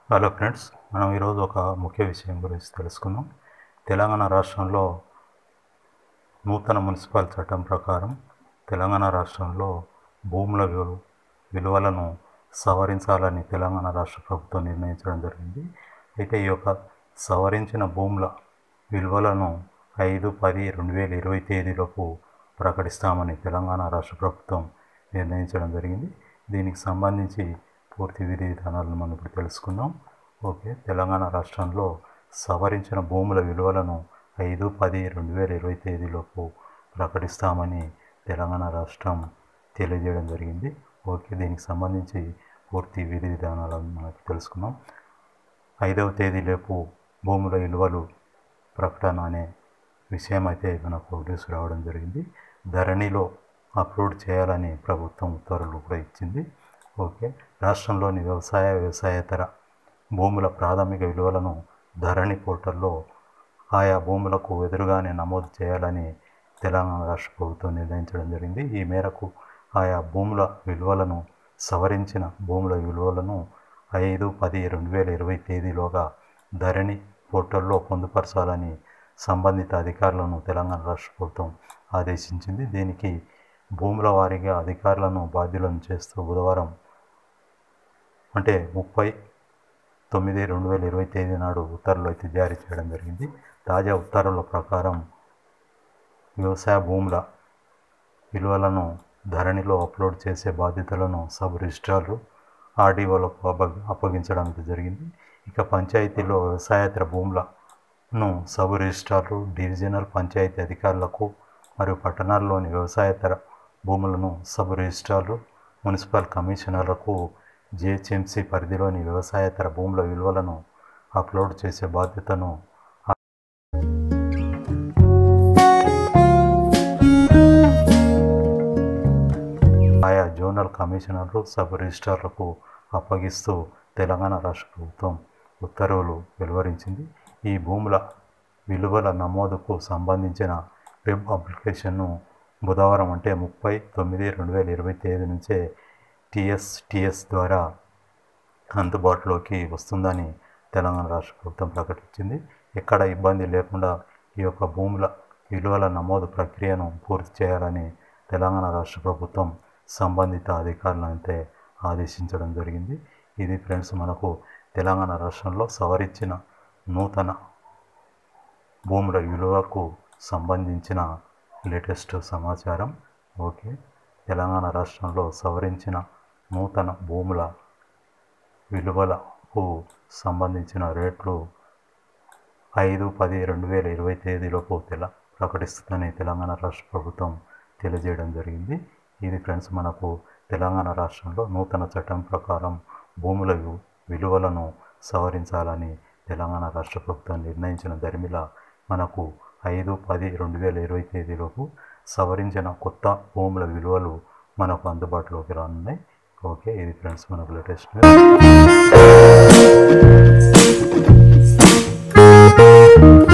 hello friends మనం ఈరోజు ఒక ముఖ్య విషయం గురించి తెలుసుకుందాం తెలంగాణ రాష్ట్రంలో నూతన మున్సిపల్ చట్టం ప్రకారం తెలంగాణ రాష్ట్రంలో భూముల విలు విలువలను సవరించాలని తెలంగాణ రాష్ట్ర ప్రభుత్వం నిర్ణయించడం జరిగింది అయితే ఈ యొక్క సవరించిన భూముల విలువలను ఐదు పది రెండు వేల ఇరవై తేదీలోపు ప్రకటిస్తామని తెలంగాణ రాష్ట్ర ప్రభుత్వం నిర్ణయించడం జరిగింది దీనికి సంబంధించి పూర్తి విధి విధానాలను మనం ఇప్పుడు తెలుసుకుందాం ఓకే తెలంగాణ రాష్ట్రంలో సవరించిన భూముల విలువలను ఐదు పది రెండు వేల ఇరవై తేదీలోపు ప్రకటిస్తామని తెలంగాణ రాష్ట్రం తెలియజేయడం జరిగింది ఓకే దీనికి సంబంధించి పూర్తి విధి విధానాలను మనకు తెలుసుకుందాం ఐదవ తేదీలోపు భూముల విలువలు ప్రకటన అనే విషయం అయితే మనకు న్యూస్ రావడం జరిగింది ధరణిలో అప్లోడ్ చేయాలని ప్రభుత్వం ఉత్తర్వులు కూడా ఇచ్చింది ఓకే రాష్ట్రంలోని వ్యవసాయ వ్యవసాయేతర భూముల ప్రాథమిక విలువలను ధరణి పోర్టల్లో ఆయా భూములకు ఎదురుగానే నమోదు చేయాలని తెలంగాణ రాష్ట్ర ప్రభుత్వం నిర్ణయించడం జరిగింది ఈ మేరకు ఆయా భూముల విలువలను సవరించిన భూముల విలువలను ఐదు పది రెండు వేల ఇరవై తేదీలోగా ధరణి పోర్టల్లో పొందుపరచాలని సంబంధిత అధికారులను తెలంగాణ రాష్ట్ర ప్రభుత్వం ఆదేశించింది దీనికి భూముల వారీగా అధికారులను బాధ్యులను చేస్తూ బుధవారం అంటే ముప్పై తొమ్మిది రెండు వేల ఇరవై తేదీ నాడు ఉత్తర్వులు అయితే జారీ చేయడం జరిగింది తాజా ఉత్తర్వుల ప్రకారం వ్యవసాయ భూముల విలువలను ధరణిలో అప్లోడ్ చేసే బాధ్యతలను సబ్ రిజిస్ట్రార్లు ఆర్డీఓలకు అప్ప అప్పగించడం అయితే జరిగింది ఇక పంచాయతీలో వ్యవసాయేతర భూములను సబ్ రిజిస్ట్రార్లు డివిజనల్ పంచాయతీ అధికారులకు మరియు పట్టణాల్లోని వ్యవసాయేతర భూములను సబ్ రిజిస్ట్రార్లు మున్సిపల్ కమిషనర్లకు జిహెచ్ఎంసీ పరిధిలోని వ్యవసాయేతర భూముల విలువలను అప్లోడ్ చేసే బాధ్యతను ఆయా జోనల్ కమిషనర్లు సబ్ రిజిస్ట్రార్లకు అప్పగిస్తూ తెలంగాణ రాష్ట్ర ప్రభుత్వం ఉత్తర్వులు వెలువరించింది ఈ భూముల విలువల నమోదుకు సంబంధించిన వెబ్ అప్లికేషన్ను బుధవారం అంటే ముప్పై తొమ్మిది రెండు వేల ఇరవై తేదీ నుంచే టిఎస్టిఎస్ ద్వారా అందుబాటులోకి వస్తుందని తెలంగాణ రాష్ట్ర ప్రభుత్వం ప్రకటించింది ఎక్కడ ఇబ్బంది లేకుండా ఈ యొక్క భూముల విలువల నమోదు ప్రక్రియను పూర్తి చేయాలని తెలంగాణ రాష్ట్ర ప్రభుత్వం సంబంధిత అధికారులను అయితే ఆదేశించడం జరిగింది ఇది ఫ్రెండ్స్ మనకు తెలంగాణ రాష్ట్రంలో సవరించిన నూతన భూముల విలువకు సంబంధించిన లేటెస్ట్ సమాచారం ఓకే తెలంగాణ రాష్ట్రంలో సవరించిన నూతన భూముల విలువలకు సంబంధించిన రేట్లు ఐదు పది రెండు వేల ఇరవై తేదీలోపు తెల ప్రకటిస్తుందని తెలంగాణ రాష్ట్ర ప్రభుత్వం తెలియజేయడం జరిగింది ఇది ఫ్రెండ్స్ మనకు తెలంగాణ రాష్ట్రంలో నూతన చట్టం ప్రకారం భూముల వి- విలువలను సవరించాలని తెలంగాణ రాష్ట్ర ప్రభుత్వం నిర్ణయించిన ధర్మిల మనకు ఐదు పది రెండు వేల ఇరవై తేదీలోపు సవరించిన కొత్త భూముల విలువలు మనకు అందుబాటులోకి రానున్నాయి ఓకే ఇది ఫ్రెండ్స్ మనకు లేటెస్ట్ న్యూస్